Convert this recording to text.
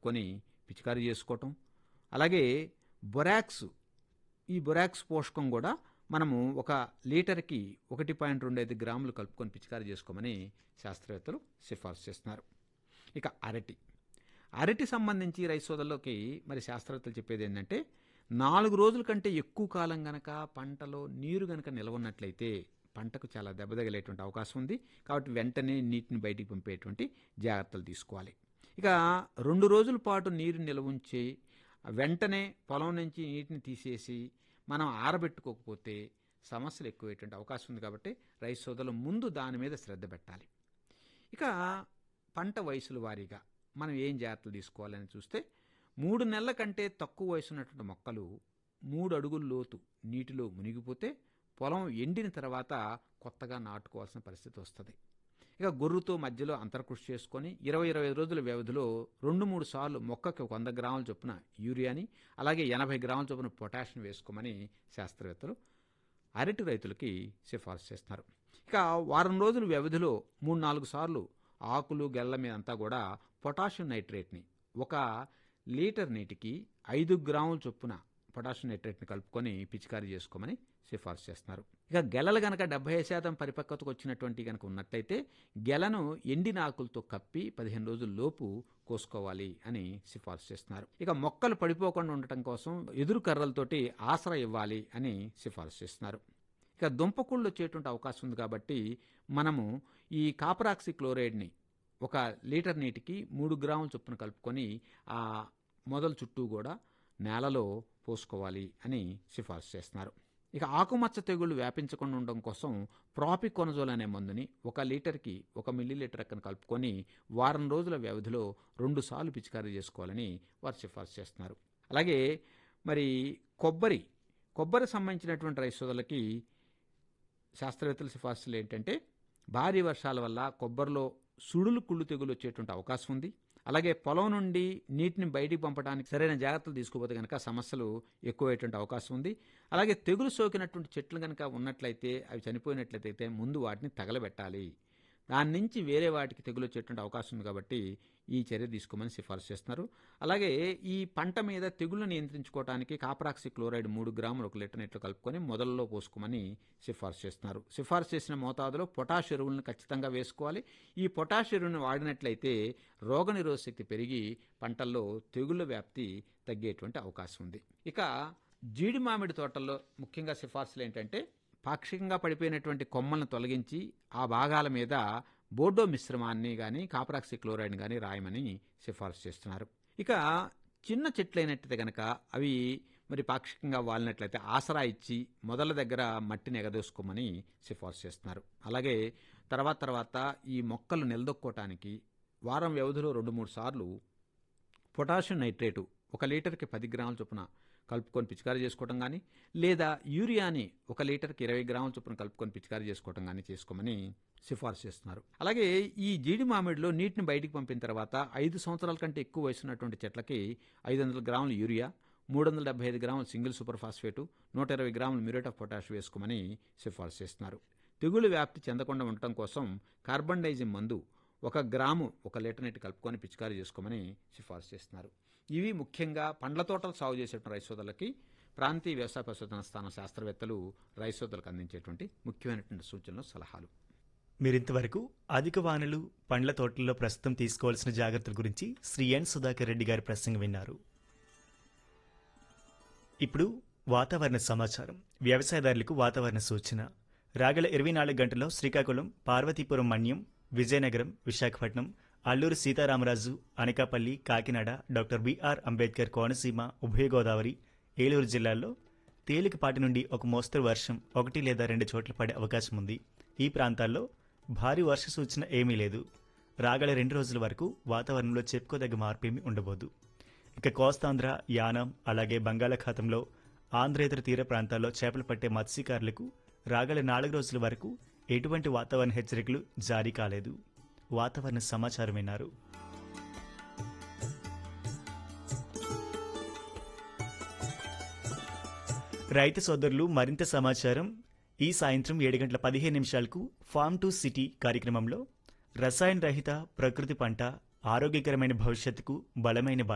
కలుపుకొని పిచికారీ చేసుకోవటం అలాగే బొరాక్స్ ఈ బొరాక్స్ పోషకం కూడా మనము ఒక లీటర్కి ఒకటి పాయింట్ రెండు ఐదు గ్రాములు కలుపుకొని పిచికారీ చేసుకోమని శాస్త్రవేత్తలు సిఫార్సు చేస్తున్నారు ఇక అరటి అరటి సంబంధించి రైతు సోదరులకి మరి శాస్త్రవేత్తలు చెప్పేది ఏంటంటే నాలుగు రోజుల కంటే ఎక్కువ కాలం గనక పంటలో నీరు గనక నిలవన్నట్లయితే పంటకు చాలా దెబ్బ తగిలేటువంటి అవకాశం ఉంది కాబట్టి వెంటనే నీటిని బయటికి పంపేటువంటి జాగ్రత్తలు తీసుకోవాలి ఇక రెండు రోజుల పాటు నీరు నిల్వ ఉంచి వెంటనే పొలం నుంచి నీటిని తీసేసి మనం ఆరబెట్టుకోకపోతే సమస్యలు ఎక్కువయ్యేటువంటి అవకాశం ఉంది కాబట్టి రైతు సోదరులు ముందు దాని మీద శ్రద్ధ పెట్టాలి ఇక పంట వయసుల వారీగా మనం ఏం జాగ్రత్తలు తీసుకోవాలని చూస్తే మూడు నెలల కంటే తక్కువ వయసు ఉన్నటువంటి మొక్కలు మూడు అడుగుల లోతు నీటిలో మునిగిపోతే పొలం ఎండిన తర్వాత కొత్తగా నాటుకోవాల్సిన పరిస్థితి వస్తుంది ఇక గొర్రుతో మధ్యలో అంతర్కృషి చేసుకొని ఇరవై ఇరవై రోజుల వ్యవధిలో రెండు మూడు సార్లు మొక్కకి ఒక వంద గ్రాముల చొప్పున యూరియాని అలాగే ఎనభై గ్రాముల చొప్పున పొటాషియం వేసుకోమని శాస్త్రవేత్తలు అరటి రైతులకి సిఫార్సు చేస్తున్నారు ఇక వారం రోజుల వ్యవధిలో మూడు నాలుగు సార్లు ఆకులు గెల్ల మీద అంతా కూడా పొటాషియం నైట్రేట్ని ఒక లీటర్ నీటికి ఐదు గ్రాముల చొప్పున పొటాషియం నైట్రేట్ని కలుపుకొని పిచికారీ చేసుకోమని సిఫార్సు చేస్తున్నారు ఇక గెలలు గనక డెబ్బై శాతం పరిపక్వతకు వచ్చినటువంటి కనుక ఉన్నట్లయితే గెలను ఎండిన ఆకులతో కప్పి పదిహేను రోజుల లోపు కోసుకోవాలి అని సిఫార్సు చేస్తున్నారు ఇక మొక్కలు పడిపోకుండా ఉండటం కోసం ఎదురు కర్రలతోటి ఆసరా ఇవ్వాలి అని సిఫార్సు చేస్తున్నారు ఇక దుంపకుళ్ళు వచ్చేటువంటి అవకాశం ఉంది కాబట్టి మనము ఈ కాపరాక్సి క్లోరైడ్ని ఒక లీటర్ నీటికి మూడు గ్రాముల చొప్పున కలుపుకొని ఆ మొదల చుట్టూ కూడా నేలలో పోసుకోవాలి అని సిఫార్సు చేస్తున్నారు ఇక ఆకుమచ్చ తెగుళ్ళు వ్యాపించకుండా ఉండడం కోసం ప్రాపికొనజోల్ అనే మందుని ఒక లీటర్కి ఒక మిల్లీ లీటర్ ఎక్కన కలుపుకొని వారం రోజుల వ్యవధిలో రెండు సార్లు పిచికారీ చేసుకోవాలని వారు సిఫార్సు చేస్తున్నారు అలాగే మరి కొబ్బరి కొబ్బరి సంబంధించినటువంటి రైతు సోదరులకి శాస్త్రవేత్తల సిఫార్సులు ఏంటంటే భారీ వర్షాల వల్ల కొబ్బరిలో సుడులు కుళ్ళు తెగులు వచ్చేటువంటి అవకాశం ఉంది అలాగే పొలం నుండి నీటిని బయటికి పంపడానికి సరైన జాగ్రత్తలు తీసుకోపోతే కనుక సమస్యలు ఎక్కువయ్యేటువంటి అవకాశం ఉంది అలాగే తెగులు సోకినటువంటి చెట్లు కనుక ఉన్నట్లయితే అవి చనిపోయినట్లయితే ముందు వాటిని తగలబెట్టాలి దాని నుంచి వేరే వాటికి తెగులు వచ్చేటువంటి అవకాశం ఉంది కాబట్టి ఈ చర్య తీసుకోమని సిఫార్సు చేస్తున్నారు అలాగే ఈ పంట మీద తెగులు నియంత్రించుకోవడానికి కాపరాక్సి క్లోరైడ్ మూడు గ్రాములు ఒక లీటర్ నీటిలో కలుపుకొని మొదలలో పోసుకోమని సిఫార్సు చేస్తున్నారు సిఫార్సు చేసిన మోతాదులో పొటాష్ ఎరువులను ఖచ్చితంగా వేసుకోవాలి ఈ పొటాష్ ఎరువును వాడినట్లయితే రోగనిరోధక శక్తి పెరిగి పంటల్లో తెగుళ్ళ వ్యాప్తి తగ్గేటువంటి అవకాశం ఉంది ఇక జీడి మామిడి తోటల్లో ముఖ్యంగా సిఫార్సులు ఏంటంటే పాక్షికంగా పడిపోయినటువంటి కొమ్మలను తొలగించి ఆ భాగాల మీద బోర్డో మిశ్రమాన్ని కానీ కాపరాక్సి క్లోరైడ్ కానీ రాయమని సిఫార్సు చేస్తున్నారు ఇక చిన్న చెట్లైనట్టయితే కనుక అవి మరి పాక్షికంగా వాలినట్లయితే ఆసరా ఇచ్చి మొదల దగ్గర మట్టిని ఎగదోసుకోమని సిఫార్సు చేస్తున్నారు అలాగే తర్వాత తర్వాత ఈ మొక్కలు నిలదొక్కోవటానికి వారం వ్యవధిలో రెండు మూడు సార్లు పొటాషియం నైట్రేటు ఒక లీటర్కి పది గ్రాముల చొప్పున కలుపుకొని పిచికారీ చేసుకోవటం కానీ లేదా యూరియాని ఒక లీటర్కి ఇరవై గ్రాముల చొప్పున కలుపుకొని పిచికారీ చేసుకోవటం కానీ చేసుకోమని సిఫార్సు చేస్తున్నారు అలాగే ఈ జీడి మామిడిలో నీటిని బయటికి పంపిన తర్వాత ఐదు సంవత్సరాల కంటే ఎక్కువ వయసు ఉన్నటువంటి చెట్లకి ఐదు వందల గ్రాముల యూరియా మూడు వందల డెబ్బై ఐదు గ్రాముల సింగిల్ సూపర్ ఫాస్ఫేటు నూట ఇరవై గ్రాముల మ్యూరేట్ ఆఫ్ పొటాష్ వేసుకోమని సిఫార్సు చేస్తున్నారు తెగులు వ్యాప్తి చెందకుండా ఉండటం కోసం కార్బన్ డైజిమ్ మందు ఒక గ్రాము ఒక లీటర్ నీటి కలుపుకొని పిచికారీ చేసుకోమని సిఫార్సు చేస్తున్నారు ఇవి ముఖ్యంగా పండ్ల తోటలు సాగు చేసేటువంటి రైతు సోదరులకి ప్రాంతీయ వ్యవసాయ పరిశోధన స్థానం శాస్త్రవేత్తలు రైతు సోదరులకు అందించేటువంటి ముఖ్యమైనటువంటి సూచనలు సలహాలు మీరింతవరకు అధిక వానలు పండ్ల తోటల్లో ప్రస్తుతం తీసుకోవాల్సిన జాగ్రత్తల గురించి శ్రీ ఎన్ సుధాకర్ రెడ్డి గారి ప్రసంగం విన్నారు ఇప్పుడు వాతావరణ సమాచారం వ్యవసాయదారులకు వాతావరణ సూచన రాగల ఇరవై నాలుగు గంటల్లో శ్రీకాకుళం పార్వతీపురం మన్యం విజయనగరం విశాఖపట్నం అల్లూరు సీతారామరాజు అనకాపల్లి కాకినాడ డాక్టర్ బిఆర్ అంబేద్కర్ కోనసీమ ఉభయ గోదావరి ఏలూరు జిల్లాల్లో తేలికపాటి నుండి ఒక మోస్తరు వర్షం ఒకటి లేదా రెండు చోట్ల పడే అవకాశం ఉంది ఈ ప్రాంతాల్లో భారీ వర్ష సూచన ఏమీ లేదు రాగల రెండు రోజుల వరకు వాతావరణంలో చెప్పుకోదగ్గ మార్పేమీ ఉండబోదు ఇక కోస్తాంధ్ర యానం అలాగే బంగాళాఖాతంలో ఆంధ్రేతర తీర ప్రాంతాల్లో చేపలు పట్టే మత్స్యకారులకు రాగల నాలుగు రోజుల వరకు ఎటువంటి వాతావరణ హెచ్చరికలు జారీ కాలేదు వాతావరణ సమాచారం విన్నారు రైతు సోదరులు మరింత సమాచారం ఈ సాయంత్రం ఏడు గంటల పదిహేను నిమిషాలకు ఫార్మ్ టు సిటీ కార్యక్రమంలో రసాయన రహిత ప్రకృతి పంట ఆరోగ్యకరమైన భవిష్యత్తుకు బలమైన